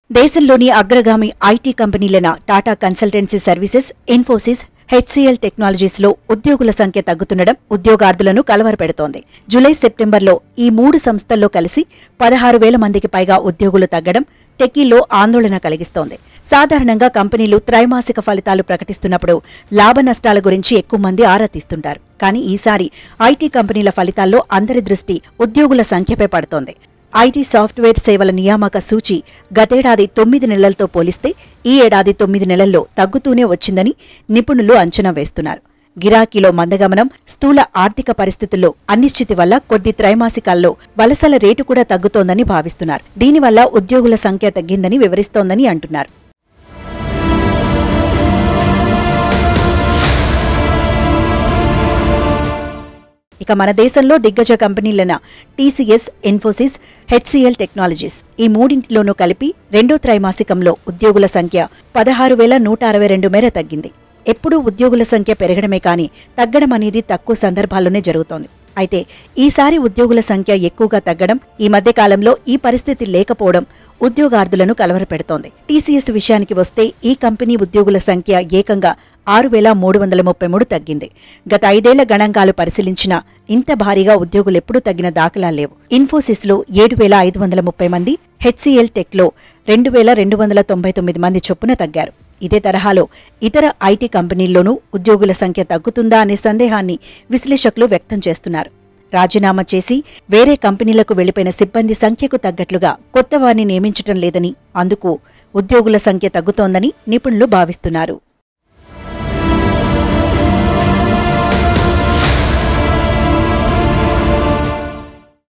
దేశంలోని అగ్రగామి ఐటీ కంపెనీలైన Tata consultancy services Infosys HCL technologies లో ఉద్యోగుల సంఖ్య తగ్గుతుండడం ఉద్యోగార్థులను కలవరపెడుతోంది జూలై సెప్టెంబర్లో ఈ మూడు సంస్థల్లో కలిసి పదహారు వేల మందికి పైగా ఉద్యోగులు తగ్గడం టెక్కీలో ఆందోళన కలిగిస్తోంది సాధారణంగా కంపెనీలు త్రైమాసిక ఫలితాలు ప్రకటిస్తున్నప్పుడు లాభ నష్టాల గురించి ఎక్కువ మంది ఆరా తీస్తుంటారు కానీ ఈసారి ఐటీ కంపెనీల ఫలితాల్లో అందరి దృష్టి ఉద్యోగుల సంఖ్యపై పడుతోంది ఐటీ సాఫ్ట్వేర్ సేవల నియామక సూచి గతేడాది తొమ్మిది నెలలతో పోలిస్తే ఈ ఏడాది తొమ్మిది నెలల్లో తగ్గుతూనే వచ్చిందని నిపుణులు అంచనా వేస్తున్నారు గిరాకీలో మందగమనం స్థూల ఆర్థిక పరిస్థితుల్లో అనిశ్చితి వల్ల కొద్ది త్రైమాసికాల్లో వలసల రేటు కూడా తగ్గుతోందని భావిస్తున్నారు దీనివల్ల ఉద్యోగుల సంఖ్య తగ్గిందని వివరిస్తోందని అంటున్నారు ఇక మన దేశంలో దిగ్గజ కంపెనీలైన టీసీఎస్ ఇన్ఫోసిస్ హెచ్సిఎల్ టెక్నాలజీస్ ఈ మూడింటిలోనూ కలిపి రెండో త్రైమాసికంలో ఉద్యోగుల సంఖ్య పదహారు వేల నూట అరవై రెండు మేర తగ్గింది ఎప్పుడూ ఉద్యోగుల సంఖ్య పెరగడమే కానీ తగ్గడం అనేది తక్కువ సందర్భాల్లోనే జరుగుతోంది అయితే ఈసారి ఉద్యోగుల సంఖ్య ఎక్కువగా తగ్గడం ఈ మధ్య కాలంలో ఈ పరిస్థితి లేకపోవడం ఉద్యోగార్థులను కలవరపెడుతోంది టీసీఎస్ విషయానికి వస్తే ఈ కంపెనీ ఉద్యోగుల సంఖ్య ఏకంగా ఆరు వేల మూడు వందల ముప్పై మూడు తగ్గింది గత ఐదేళ్ల గణాంకాలు పరిశీలించినా ఇంత భారీగా ఉద్యోగులెప్పుడూ తగ్గిన దాఖలా లేవు ఇన్ఫోసిస్లో ఏడు వేల ఐదు వందల ముప్పై మంది హెచ్సిఎల్ టెక్లో రెండు వేల రెండు వందల తొంభై తొమ్మిది మంది చొప్పున తగ్గారు ఇదే తరహాలో ఇతర ఐటీ కంపెనీల్లోనూ ఉద్యోగుల సంఖ్య తగ్గుతుందా అనే సందేహాన్ని విశ్లేషకులు వ్యక్తం చేస్తున్నారు రాజీనామా చేసి వేరే కంపెనీలకు వెళ్లిపోయిన సిబ్బంది సంఖ్యకు తగ్గట్లుగా కొత్త వారిని నియమించటం లేదని అందుకు ఉద్యోగుల సంఖ్య తగ్గుతోందని నిపుణులు భావిస్తున్నారు